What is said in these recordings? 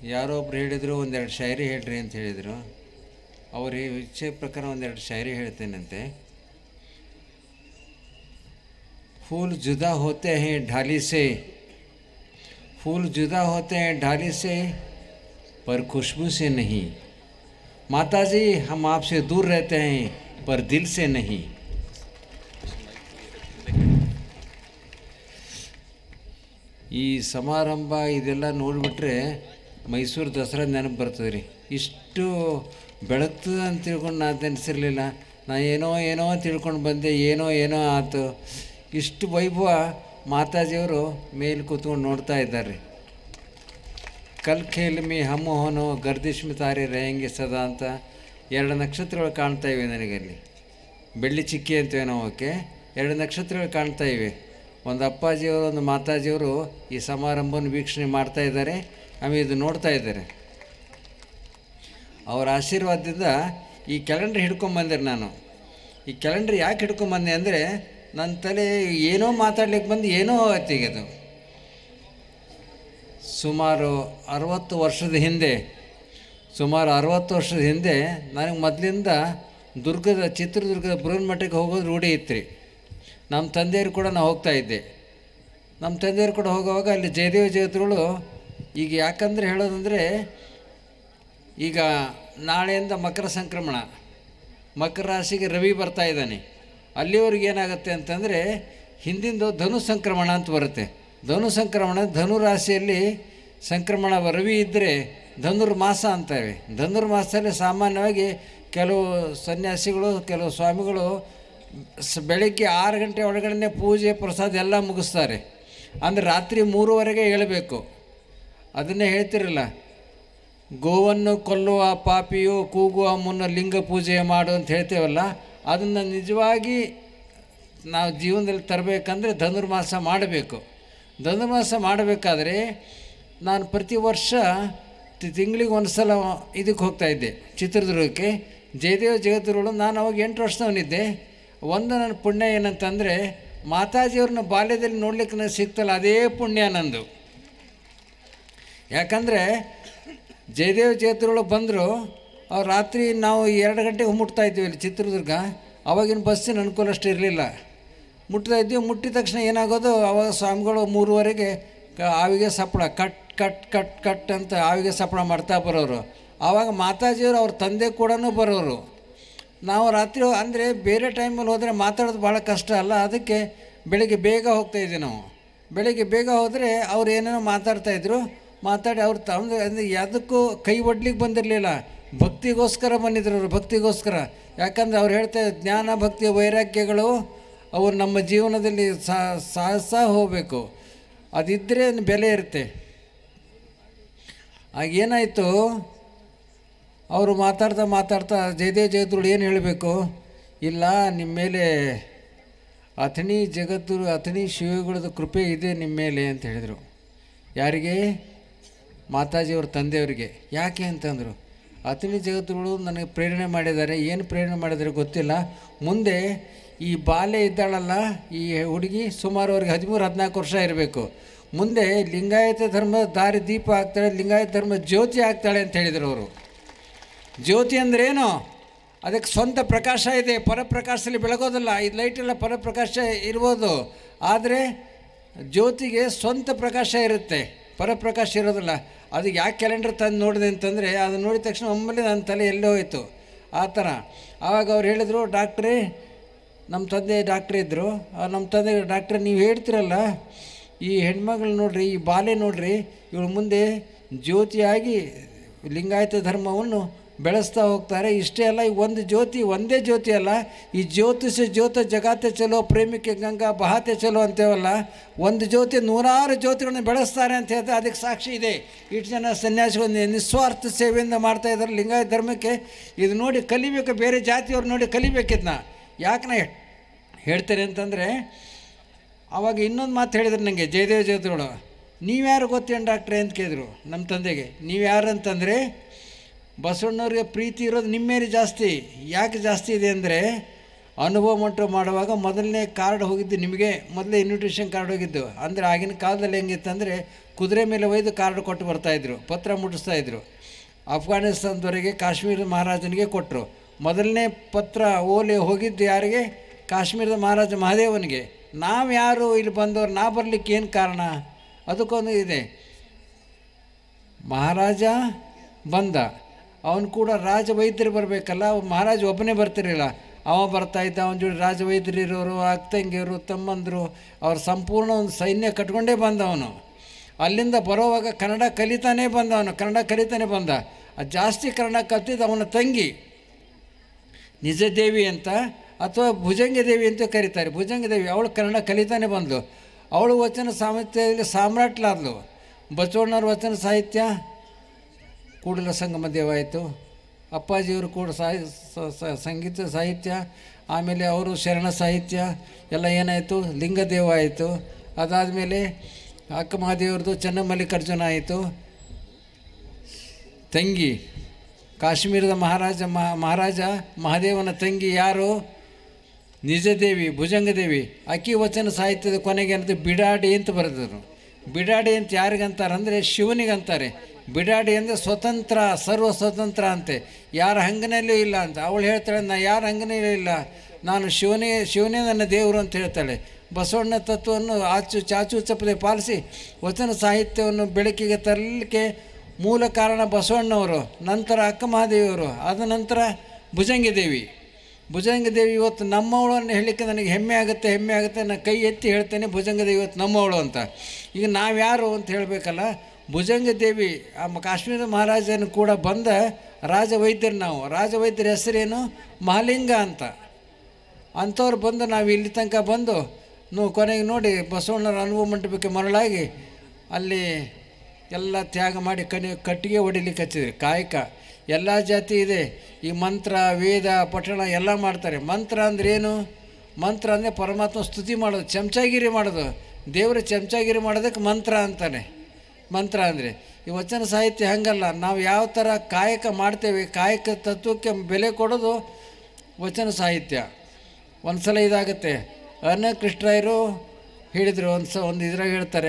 ಯಾರೋ ಒಬ್ರು ಹೇಳಿದರು ಒಂದೆರಡು ಶಾಯರಿ ಹೇಳ್ರಿ ಅಂತ ಹೇಳಿದರು ಅವ್ರ ಇಚ್ಛೆ ಪ್ರಕಾರ ಒಂದೆರಡು ಶಾಯರಿ ಹೇಳ್ತೇನಂತೆ फूल जुदा होते हैं ढाली से फूल जुदा होते हैं ढाली से पर खुशबू से नहीं माता जी हम आपसे दूर रहते हैं पर दिल से नहीं ಈ ಸಮಾರಂಭ ಇದೆಲ್ಲ ನೋಡಿಬಿಟ್ರೆ ಮೈಸೂರು ದಸರಾ ನೆನಪು ಬರ್ತದೆ ರೀ ಇಷ್ಟು ಬೆಳಗ್ತದೆ ಅಂತ ತಿಳ್ಕೊಂಡು ನಾನು ನೆನೆಸಿರಲಿಲ್ಲ ನಾ ಏನೋ ಏನೋ ತಿಳ್ಕೊಂಡು ಬಂದೆ ಏನೋ ಏನೋ ಆಯ್ತು ಇಷ್ಟು ವೈಭವ ಮಾತಾಜಿಯವರು ಮೇಲೆ ಕೂತ್ಕೊಂಡು ನೋಡ್ತಾ ಇದ್ದಾರೆ ಕಲ್ ಖೇಲ್ ಮಿ ಹಮ್ಮು ಹೋನೋ ಗರ್ದಿಶ್ ಮಿ ತಾರೆ ರೇಂಗೆ ಸದಾ ಅಂತ ಎರಡು ನಕ್ಷತ್ರಗಳು ಕಾಣ್ತಾ ಇವೆ ನನಗಲ್ಲಿ ಬೆಳ್ಳಿ ಚಿಕ್ಕಿ ಅಂತೀವಿ ನಾವು ಓಕೆ ಎರಡು ನಕ್ಷತ್ರಗಳು ಕಾಣ್ತಾ ಇವೆ ಒಂದು ಅಪ್ಪಾಜಿಯವರು ಒಂದು ಮಾತಾಜಿಯವರು ಈ ಸಮಾರಂಭವನ್ನು ವೀಕ್ಷಣೆ ಮಾಡ್ತಾ ಇದ್ದಾರೆ ಆಮೇಲೆ ಇದು ನೋಡ್ತಾ ಇದ್ದಾರೆ ಅವರ ಆಶೀರ್ವಾದದಿಂದ ಈ ಕ್ಯಾಲೆಂಡ್ರ್ ಹಿಡ್ಕೊಂಬಂದೆ ನಾನು ಈ ಕ್ಯಾಲೆಂಡ್ರ್ ಯಾಕೆ ಹಿಡ್ಕೊಂಬಂದೆ ಅಂದರೆ ನನ್ನ ತಲೆ ಏನೋ ಮಾತಾಡ್ಲಿಕ್ಕೆ ಬಂದು ಏನೋ ತೆಗೆದು ಸುಮಾರು ಅರವತ್ತು ವರ್ಷದ ಹಿಂದೆ ಸುಮಾರು ಅರವತ್ತು ವರ್ಷದ ಹಿಂದೆ ನನಗೆ ಮೊದಲಿಂದ ದುರ್ಗದ ಚಿತ್ರದುರ್ಗದ ಬೃಹನ್ಮಠಕ್ಕೆ ಹೋಗೋದು ರೂಢಿ ಇತ್ತು ರೀ ನಮ್ಮ ತಂದೆಯವರು ಕೂಡ ನಾವು ಹೋಗ್ತಾ ಇದ್ದೆ ನಮ್ಮ ತಂದೆಯವರು ಕೂಡ ಹೋಗುವಾಗ ಅಲ್ಲಿ ಜಯದೇವ ಜಯತ್ರುಗಳು ಈಗ ಯಾಕಂದರೆ ಹೇಳೋದಂದರೆ ಈಗ ನಾಳೆಯಿಂದ ಮಕರ ಸಂಕ್ರಮಣ ಮಕರ ರಾಶಿಗೆ ರವಿ ಬರ್ತಾ ಇದ್ದಾನೆ ಅಲ್ಲಿವರೆಗೆ ಏನಾಗುತ್ತೆ ಅಂತಂದರೆ ಹಿಂದಿಂದು ಧನು ಸಂಕ್ರಮಣ ಅಂತ ಬರುತ್ತೆ ಧನು ಸಂಕ್ರಮಣ ಧನು ರಾಶಿಯಲ್ಲಿ ಸಂಕ್ರಮಣ ರವಿ ಇದ್ದರೆ ಧನುರ್ಮಾಸ ಅಂತೇವೆ ಧನುರ್ಮಾಸದಲ್ಲಿ ಸಾಮಾನ್ಯವಾಗಿ ಕೆಲವು ಸನ್ಯಾಸಿಗಳು ಕೆಲವು ಸ್ವಾಮಿಗಳು ಸ್ ಬೆಳಗ್ಗೆ ಆರು ಗಂಟೆ ಒಳಗಡೆ ಪೂಜೆ ಪ್ರಸಾದ ಎಲ್ಲ ಮುಗಿಸ್ತಾರೆ ಅಂದರೆ ರಾತ್ರಿ ಮೂರುವರೆಗೆ ಹೇಳಬೇಕು ಅದನ್ನೇ ಹೇಳ್ತಿರಲ್ಲ ಗೋವನ್ನು ಕೊಲ್ಲುವ ಪಾಪಿಯು ಕೂಗುವ ಮುನ್ನ ಲಿಂಗ ಪೂಜೆ ಮಾಡು ಅಂತ ಹೇಳ್ತೇವಲ್ಲ ಅದನ್ನು ನಿಜವಾಗಿ ನಾವು ಜೀವನದಲ್ಲಿ ತರಬೇಕಂದ್ರೆ ಧನುರ್ಮಾಸ ಮಾಡಬೇಕು ಧನುರ್ಮಾಸ ಮಾಡಬೇಕಾದ್ರೆ ನಾನು ಪ್ರತಿ ವರ್ಷ ತಿಂಗಳಿಗೆ ಒಂದು ಸಲ ಇದಕ್ಕೆ ಹೋಗ್ತಾ ಇದ್ದೆ ಚಿತ್ರದುರ್ಗಕ್ಕೆ ಜಯದೇವ ಜಗದ್ಗುರುಗಳು ನಾನು ಅವಾಗ ಎಂಟು ವರ್ಷದವನಿದ್ದೆ ಒಂದು ನನ್ನ ಪುಣ್ಯ ಏನಂತಂದರೆ ಮಾತಾಜಿಯವ್ರನ್ನ ಬಾಲ್ಯದಲ್ಲಿ ನೋಡ್ಲಿಕ್ಕೆ ನನಗೆ ಸಿಗ್ತಲ್ಲ ಅದೇ ಪುಣ್ಯ ನಂದು ಯಾಕಂದರೆ ಜಯದೇವ ಜಯತ್ರುಗಳು ಬಂದರು ಅವ್ರು ರಾತ್ರಿ ನಾವು ಎರಡು ಗಂಟೆಗೆ ಮುಟ್ತಾ ಇದ್ವಿ ಇಲ್ಲಿ ಚಿತ್ರದುರ್ಗ ಅವಾಗಿನ ಬಸ್ಸಿನ ಅನುಕೂಲ ಅಷ್ಟು ಇರಲಿಲ್ಲ ಮುಟ್ತಾ ಇದ್ವಿ ಮುಟ್ಟಿದ ತಕ್ಷಣ ಏನಾಗೋದು ಅವಾಗ ಸ್ವಾಮಿಗಳು ಮೂರುವರೆಗೆ ಕ ಆವಿಗೆ ಸಪ್ಪಳ ಕಟ್ ಕಟ್ ಕಟ್ ಕಟ್ ಅಂತ ಆವಿಗೆ ಸಪ್ಪಳ ಮಾಡ್ತಾ ಬರೋರು ಆವಾಗ ಮಾತಾಜಿಯವರು ಅವ್ರ ತಂದೆ ಕೂಡ ಬರೋರು ನಾವು ರಾತ್ರಿ ಅಂದರೆ ಬೇರೆ ಟೈಮಲ್ಲಿ ಹೋದರೆ ಮಾತಾಡೋದು ಭಾಳ ಕಷ್ಟ ಅಲ್ಲ ಅದಕ್ಕೆ ಬೆಳಿಗ್ಗೆ ಬೇಗ ಹೋಗ್ತಾಯಿದ್ವಿ ನಾವು ಬೆಳಿಗ್ಗೆ ಬೇಗ ಹೋದರೆ ಅವ್ರು ಏನೇನೋ ಮಾತಾಡ್ತಾಯಿದ್ರು ಮಾತಾಡಿ ಅವ್ರು ತಂದು ಅಂದರೆ ಯಾವುದಕ್ಕೂ ಕೈ ಒಡ್ಲಿಕ್ಕೆ ಬಂದಿರಲಿಲ್ಲ ಭಕ್ತಿಗೋಸ್ಕರ ಬಂದಿದ್ರು ಅವರು ಭಕ್ತಿಗೋಸ್ಕರ ಯಾಕಂದರೆ ಅವ್ರು ಹೇಳ್ತಾ ಜ್ಞಾನ ಭಕ್ತಿ ವೈರಾಗ್ಯಗಳು ಅವು ನಮ್ಮ ಜೀವನದಲ್ಲಿ ಸಾಹಸ ಹೋಗಬೇಕು ಅದಿದ್ದರೆ ಬೆಲೆ ಇರುತ್ತೆ ಆಗೇನಾಯಿತು ಅವರು ಮಾತಾಡ್ತಾ ಮಾತಾಡ್ತಾ ಜಯದೇವ್ ಜಯದ್ರುಳು ಏನು ಹೇಳಬೇಕು ಇಲ್ಲ ನಿಮ್ಮ ಮೇಲೆ ಅಥಣಿ ಜಗದ್ದು ಅಥಣಿ ಶಿವಗಳದ ಕೃಪೆ ಇದೆ ನಿಮ್ಮ ಮೇಲೆ ಅಂತ ಹೇಳಿದರು ಯಾರಿಗೆ ಮಾತಾಜಿಯವ್ರ ತಂದೆಯವರಿಗೆ ಯಾಕೆ ಅಂತಂದರು ಅಥಣಿ ಜಗತ್ತುಗಳು ನನಗೆ ಪ್ರೇರಣೆ ಮಾಡಿದ್ದಾರೆ ಏನು ಪ್ರೇರಣೆ ಮಾಡಿದ್ದಾರೆ ಗೊತ್ತಿಲ್ಲ ಮುಂದೆ ಈ ಬಾಲ್ಯ ಇದ್ದಾಳಲ್ಲ ಈ ಹುಡುಗಿ ಸುಮಾರು ಅವ್ರಿಗೆ ಹದಿಮೂರು ಹದಿನಾಲ್ಕು ವರ್ಷ ಇರಬೇಕು ಮುಂದೆ ಲಿಂಗಾಯತ ಧರ್ಮದ ದಾರಿ ದೀಪ ಆಗ್ತಾಳೆ ಲಿಂಗಾಯತ ಧರ್ಮದ ಜ್ಯೋತಿ ಆಗ್ತಾಳೆ ಅಂತ ಹೇಳಿದರು ಅವರು ಜ್ಯೋತಿ ಅಂದ್ರೇನು ಅದಕ್ಕೆ ಸ್ವಂತ ಪ್ರಕಾಶ ಇದೆ ಪರಪ್ರಕಾಶದಲ್ಲಿ ಬೆಳಗೋದಿಲ್ಲ ಈ ಲೈಟೆಲ್ಲ ಪರಪ್ರಕಾಶ ಇರ್ಬೋದು ಆದರೆ ಜ್ಯೋತಿಗೆ ಸ್ವಂತ ಪ್ರಕಾಶ ಇರುತ್ತೆ ಪರಪ್ರಕಾಶ ಇರೋದಿಲ್ಲ ಅದಕ್ಕೆ ಯಾಕೆ ಕ್ಯಾಲೆಂಡರ್ ತಂದು ನೋಡಿದೆ ಅಂತಂದರೆ ಅದು ನೋಡಿದ ತಕ್ಷಣ ಒಮ್ಮೆಲೆ ನನ್ನ ತಲೆ ಎಲ್ಲೋ ಹೋಯಿತು ಆ ಥರ ಆವಾಗ ಅವ್ರು ಹೇಳಿದರು ಡಾಕ್ಟ್ರೇ ನಮ್ಮ ತಂದೆ ಡಾಕ್ಟ್ರ್ ಇದ್ದರು ನಮ್ಮ ತಂದೆ ಡಾಕ್ಟ್ರೆ ನೀವು ಹೇಳ್ತಿರಲ್ಲ ಈ ಹೆಣ್ಮಗಳು ನೋಡ್ರಿ ಈ ಬಾಲೆ ನೋಡ್ರಿ ಇವಳು ಮುಂದೆ ಜ್ಯೋತಿಯಾಗಿ ಲಿಂಗಾಯತ ಧರ್ಮವನ್ನು ಬೆಳೆಸ್ತಾ ಹೋಗ್ತಾರೆ ಇಷ್ಟೇ ಅಲ್ಲ ಈ ಒಂದು ಜ್ಯೋತಿ ಒಂದೇ ಜ್ಯೋತಿ ಅಲ್ಲ ಈ ಜ್ಯೋತಿಷ ಜ್ಯೋತ ಜಗಾತೆ ಚಲೋ ಪ್ರೇಮಿಕೆ ಗಂಗಾ ಬಹಾತೆ ಚಲೋ ಅಂತೇವಲ್ಲ ಒಂದು ಜ್ಯೋತಿ ನೂರಾರು ಜ್ಯೋತಿಗಳನ್ನು ಬೆಳೆಸ್ತಾರೆ ಅಂತ ಹೇಳ್ತಾರೆ ಅದಕ್ಕೆ ಸಾಕ್ಷಿ ಇದೆ ಇಷ್ಟು ಜನ ಸನ್ಯಾಸಿಗಳು ನಿಸ್ವಾರ್ಥ ಸೇವೆಯಿಂದ ಮಾಡ್ತಾ ಇದ್ದಾರೆ ಲಿಂಗಾಯತ ಧರ್ಮಕ್ಕೆ ಇದು ನೋಡಿ ಕಲಿಬೇಕು ಬೇರೆ ಜಾತಿಯವ್ರು ನೋಡಿ ಕಲಿಬೇಕಿದ್ನ ಯಾಕೆ ನಾ ಹೇಳ್ತೇನೆ ಅಂತಂದರೆ ಆವಾಗ ಇನ್ನೊಂದು ಮಾತು ಹೇಳಿದ್ರು ನನಗೆ ಜಯದೇವ ಜಯದ್ರುಗಳು ನೀವ್ಯಾರು ಗೊತ್ತೇನು ಡಾಕ್ಟ್ರೆ ಅಂತ ಕೇಳಿದ್ರು ನಮ್ಮ ತಂದೆಗೆ ನೀವು ಯಾರು ಅಂತಂದರೆ ಬಸವಣ್ಣವ್ರಿಗೆ ಪ್ರೀತಿ ಇರೋದು ನಿಮ್ಮ ಮೇಲೆ ಜಾಸ್ತಿ ಯಾಕೆ ಜಾಸ್ತಿ ಇದೆ ಅಂದರೆ ಅನುಭವ ಮಂಟು ಮಾಡುವಾಗ ಮೊದಲನೇ ಕಾರ್ಡ್ ಹೋಗಿದ್ದು ನಿಮಗೆ ಮೊದಲೇ ಇನ್ವಿಟೇಷನ್ ಕಾರ್ಡ್ ಹೋಗಿದ್ದು ಅಂದರೆ ಆಗಿನ ಕಾಲದಲ್ಲಿ ಹೆಂಗಿತ್ತಂದರೆ ಕುದುರೆ ಮೇಲೆ ಒಯ್ದು ಕಾರ್ಡ್ ಕೊಟ್ಟು ಬರ್ತಾಯಿದ್ರು ಪತ್ರ ಮುಟ್ಟಿಸ್ತಾ ಇದ್ರು ಅಫ್ಘಾನಿಸ್ತಾನದವರೆಗೆ ಕಾಶ್ಮೀರದ ಮಹಾರಾಜನಿಗೆ ಕೊಟ್ಟರು ಮೊದಲನೇ ಪತ್ರ ಓಲೆ ಹೋಗಿದ್ದು ಯಾರಿಗೆ ಕಾಶ್ಮೀರದ ಮಹಾರಾಜ ಮಹಾದೇವನಿಗೆ ನಾವು ಯಾರು ಇಲ್ಲಿ ಬಂದವರು ನಾ ಬರಲಿಕ್ಕೆ ಏನು ಕಾರಣ ಅದಕ್ಕೊಂದು ಇದೆ ಮಹಾರಾಜ ಬಂದ ಅವನು ಕೂಡ ರಾಜ ವೈದ್ಯರು ಬರಬೇಕಲ್ಲ ಅವ ಮಹಾರಾಜ ಒಬ್ಬನೇ ಬರ್ತಿರಲಿಲ್ಲ ಅವ ಬರ್ತಾ ಇದ್ದ ಅವನ ಜೋಡಿ ರಾಜ ವೈದ್ಯರು ಇರೋರು ಅಕ್ಕಂಗಿಯರು ತಮ್ಮಂದರು ಅವ್ರ ಸಂಪೂರ್ಣ ಒಂದು ಸೈನ್ಯ ಕಟ್ಕೊಂಡೇ ಬಂದ ಅವನು ಅಲ್ಲಿಂದ ಬರೋವಾಗ ಕನ್ನಡ ಕಲಿತಾನೇ ಬಂದ ಅವನು ಕನ್ನಡ ಕಲಿತಾನೆ ಬಂದ ಅದು ಜಾಸ್ತಿ ಕನ್ನಡ ಕಲ್ತಿದ್ದು ಅವನ ತಂಗಿ ನಿಜದೇವಿ ಅಂತ ಅಥವಾ ಭುಜಂಗ ದೇವಿ ಅಂತ ಕರೀತಾರೆ ಭುಜಂಗ ದೇವಿ ಅವಳು ಕನ್ನಡ ಕಲಿತಾನೆ ಬಂದು ಅವಳು ವಚನ ಸಾಹಿತ್ಯದಲ್ಲಿ ಸಾಮ್ರಾಟ್ಲಾದ್ಲು ಬಸವಣ್ಣವ್ರ ವಚನ ಸಾಹಿತ್ಯ ಕೂಡಲ ಸಂಗಮ ದೇವ ಆಯಿತು ಅಪ್ಪಾಜಿಯವರು ಕೂಡ ಸಾಹಿ ಸ- ಸ- ಸಂಗೀತ ಸಾಹಿತ್ಯ ಆಮೇಲೆ ಅವರು ಶರಣ ಸಾಹಿತ್ಯ ಎಲ್ಲ ಏನಾಯಿತು ಲಿಂಗದೇವ ಆಯಿತು ಅದಾದಮೇಲೆ ಅಕ್ಕ ಮಹಾದೇವ್ರದ್ದು ಚೆನ್ನಮಲ್ಲಿಕಾರ್ಜುನ ಆಯಿತು ತಂಗಿ ಕಾಶ್ಮೀರದ ಮಹಾರಾಜ ಮಹಾ ಮಹಾರಾಜ ಮಹಾದೇವನ ತಂಗಿ ಯಾರು ನಿಜದೇವಿ ಭುಜಂಗದೇವಿ ಅಕ್ಕಿ ವಚನ ಸಾಹಿತ್ಯದ ಕೊನೆಗೆ ಏನಂತ ಬಿಡಾಡಿ ಅಂತ ಬರೆದರು ಬಿಡಾಡಿ ಅಂತ ಯಾರಿಗಂತಾರೆ ಶಿವನಿಗಂತಾರೆ ಬಿಡಾಡಿ ಅಂದರೆ ಸ್ವತಂತ್ರ ಸರ್ವ ಸ್ವತಂತ್ರ ಅಂತೆ ಯಾರ ಹಂಗನಲ್ಲೂ ಇಲ್ಲ ಅಂತ ಅವಳು ಹೇಳ್ತಾಳೆ ನಾ ಯಾರ ಹಂಗನಲ್ಲೂ ಇಲ್ಲ ನಾನು ಶಿವನೇ ಶಿವನೇ ನನ್ನ ದೇವರು ಅಂತ ಹೇಳ್ತಾಳೆ ಬಸವಣ್ಣ ತತ್ವವನ್ನು ಆಚು ಚಾಚು ಚಪ್ಪದೆ ಪಾಲಿಸಿ ವಚನ ಸಾಹಿತ್ಯವನ್ನು ಬೆಳಕಿಗೆ ತರಲಿಕ್ಕೆ ಮೂಲ ಕಾರಣ ಬಸವಣ್ಣವರು ನಂತರ ಅಕ್ಕ ಮಹಾದೇವಿಯವರು ಅದ ನಂತರ ಭುಜಂಗಿ ದೇವಿ ಭುಜಂಗ ದೇವಿ ಇವತ್ತು ನಮ್ಮವಳು ಅನ್ನೋ ಹೇಳಲಿಕ್ಕೆ ನನಗೆ ಹೆಮ್ಮೆ ಆಗುತ್ತೆ ಹೆಮ್ಮೆ ಆಗುತ್ತೆ ನಾನು ಕೈ ಎತ್ತಿ ಹೇಳ್ತೇನೆ ಭುಜಂಗ ದೇವಿ ಇವತ್ತು ನಮ್ಮವಳು ಅಂತ ಈಗ ನಾವು ಯಾರು ಅಂತ ಹೇಳಬೇಕಲ್ಲ ಭುಜಂಗ ದೇವಿ ಆ ಮ- ಕಾಶ್ಮೀರ ಮಹಾರಾಜನ ಕೂಡ ಬಂದ ರಾಜ ವೈದ್ಯರು ನಾವು ರಾಜ ವೈದ್ಯರ ಹೆಸರೇನು ಮಹಾಲಿಂಗ ಅಂತ ಅಂಥವ್ರು ಬಂದು ನಾವು ಇಲ್ಲಿ ತನಕ ಬಂದು ನೀವು ಕೊನೆಗೆ ನೋಡಿ ಬಸವಣ್ಣರ ಅನುಭವ ಮಂಟಪಕ್ಕೆ ಮರಳಾಗಿ ಅಲ್ಲಿ ಎಲ್ಲ ತ್ಯಾಗ ಮಾಡಿ ಕನಿ ಕಟ್ಟಿಗೆ ಹೊಡಿಲಿಕ್ಕೆ ಹಚ್ಚಿದ್ರಿ ಕಾಯಕ ಎಲ್ಲ ಜಾತಿ ಇದೆ ಈ ಮಂತ್ರ ವೇದ ಪಠಣ ಎಲ್ಲ ಮಾಡ್ತಾರೆ ಮಂತ್ರ ಅಂದ್ರೆ ಏನು ಮಂತ್ರ ಅಂದರೆ ಪರಮಾತ್ಮ ಸ್ತುತಿ ಮಾಡೋದು ಚಮಚಾಗಿರಿ ಮಾಡೋದು ದೇವರ ಚಮಚಾಗಿರಿ ಮಾಡೋದಕ್ಕೆ ಮಂತ್ರ ಅಂತಾನೆ ಮಂತ್ರ ಅಂದರೆ ಈ ವಚನ ಸಾಹಿತ್ಯ ಹಂಗಲ್ಲ ನಾವು ಯಾವ ಥರ ಕಾಯಕ ಮಾಡ್ತೇವೆ ಕಾಯಕ ತತ್ವಕ್ಕೆ ಬೆಲೆ ಕೊಡೋದು ವಚನ ಸಾಹಿತ್ಯ ಒಂದು ಸಲ ಇದಾಗುತ್ತೆ ಅನ್ನ ಕೃಷ್ಣರಾಯರು ಹೇಳಿದರು ಒಂದು ಸ ಒಂದು ಇದ್ರಾಗ ಹೇಳ್ತಾರೆ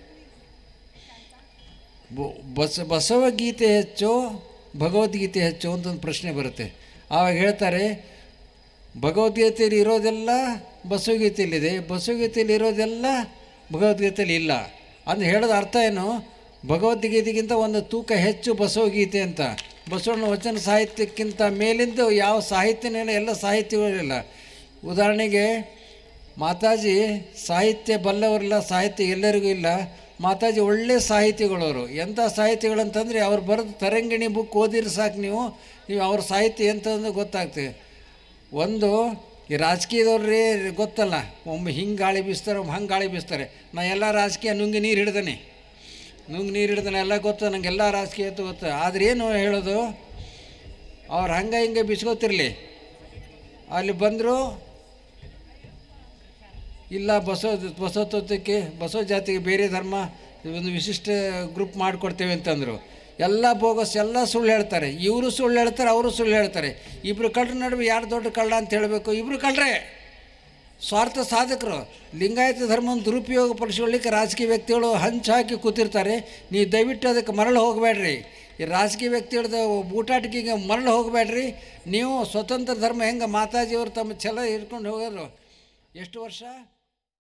ಬ- ಬಸ ಬಸವಗೀತೆ ಹೆಚ್ಚು ಭಗವದ್ಗೀತೆ ಹೆಚ್ಚು ಅಂತ ಒಂದು ಪ್ರಶ್ನೆ ಬರುತ್ತೆ ಆವಾಗ ಹೇಳ್ತಾರೆ ಭಗವದ್ಗೀತೆಯಲ್ಲಿ ಇರೋದೆಲ್ಲ ಬಸವಗೀತೆಯಲ್ಲಿದೆ ಬಸವಗೀತೆಯಲ್ಲಿ ಇರೋದೆಲ್ಲ ಭಗವದ್ಗೀತೆಯಲ್ಲಿ ಇಲ್ಲ ಅಂದ್ರೆ ಹೇಳೋದು ಅರ್ಥ ಏನು ಭಗವದ್ಗೀತೆಗಿಂತ ಒಂದು ತೂಕ ಹೆಚ್ಚು ಬಸವಗೀತೆ ಅಂತ ಬಸವಣ್ಣ ವಚನ ಸಾಹಿತ್ಯಕ್ಕಿಂತ ಮೇಲಿಂದ ಯಾವ ಸಾಹಿತ್ಯನೇ ಇಲ್ಲ, ಎಲ್ಲ ಸಾಹಿತ್ಯಗಳಿಲ್ಲ ಉದಾಹರಣೆಗೆ ಮಾತಾಜಿ ಸಾಹಿತ್ಯ ಬಲ್ಲವರಿಲ್ಲ ಸಾಹಿತ್ಯ ಎಲ್ಲರಿಗೂ ಇಲ್ಲ ಮಾತಾಜಿ ಒಳ್ಳೆ ಸಾಹಿತಿಗಳವರು ಎಂಥ ಸಾಹಿತಿಗಳಂತಂದರೆ ಅವ್ರು ಬರೆದು ತರಂಗಿಣಿ ಬುಕ್ ಓದಿದ್ರೆ ಸಾಕು ನೀವು ನೀವು ಅವ್ರ ಸಾಹಿತ್ಯ ಎಂತಂದು ಗೊತ್ತಾಗ್ತದೆ ಒಂದು ಈ ರಾಜಕೀಯದವ್ರೇ ಗೊತ್ತಲ್ಲ ಒಮ್ಮೆ ಹಿಂಗೆ ಗಾಳಿ ಬೀಸ್ತಾರೆ ಒಮ್ಮೆ ಹಂಗೆ ಗಾಳಿ ಬೀಸ್ತಾರೆ ನಾ ಎಲ್ಲ ರಾಜಕೀಯ ನುಂಗಿ ನೀರು ಹಿಡ್ದಾನೆ ನುಂಗಿ ನೀರು ಹಿಡ್ದಾನೆ ಎಲ್ಲ ಗೊತ್ತು ನಂಗೆ ಎಲ್ಲ ರಾಜಕೀಯ ಅಂತ ಗೊತ್ತು ಆದ್ರೆ ಏನು ಹೇಳೋದು ಅವ್ರು ಹಂಗೆ ಹಿಂಗೆ ಬಿಸ್ಕೋತಿರ್ಲಿ ಅಲ್ಲಿ ಬಂದರು ಇಲ್ಲ ಬಸವ ಬಸವ ತತ್ವಕ್ಕೆ ಬಸವ ಜಾತಿಗೆ ಬೇರೆ ಧರ್ಮ ಒಂದು ವಿಶಿಷ್ಟ ಗ್ರೂಪ್ ಮಾಡಿಕೊಡ್ತೇವೆ ಅಂತಂದರು ಎಲ್ಲ ಬೋಗಸ್ ಎಲ್ಲ ಸುಳ್ಳು ಹೇಳ್ತಾರೆ ಇವರು ಸುಳ್ಳು ಹೇಳ್ತಾರೆ ಅವರು ಸುಳ್ಳು ಹೇಳ್ತಾರೆ ಇಬ್ಬರು ಕಳ್ಳರ ನಡುವೆ ಯಾರು ದೊಡ್ಡ ಕಳ್ಳ ಅಂತ ಹೇಳಬೇಕು ಇಬ್ಬರು ಕಳ್ಳರೇ ಸ್ವಾರ್ಥ ಸಾಧಕರು ಲಿಂಗಾಯತ ಧರ್ಮವನ್ನು ದುರುಪಯೋಗ ಪಡಿಸ್ಕೊಳ್ಳಿಕ್ಕೆ ರಾಜಕೀಯ ವ್ಯಕ್ತಿಗಳು ಹಂಚು ಹಾಕಿ ಕೂತಿರ್ತಾರೆ ನೀವು ದಯವಿಟ್ಟು ಅದಕ್ಕೆ ಮರಳು ಹೋಗಬೇಡ್ರಿ ಈ ರಾಜಕೀಯ ವ್ಯಕ್ತಿಗಳದ ಬೂಟಾಟಿಕೆಗೆ ಮರಳು ಹೋಗಬೇಡ್ರಿ ನೀವು ಸ್ವತಂತ್ರ ಧರ್ಮ ಹೆಂಗೆ ಮಾತಾಜಿಯವರು ತಮ್ಮ ಛಲ ಹಿಡ್ಕೊಂಡು ಹೋಗೋರು ಎಷ್ಟು ವರ್ಷ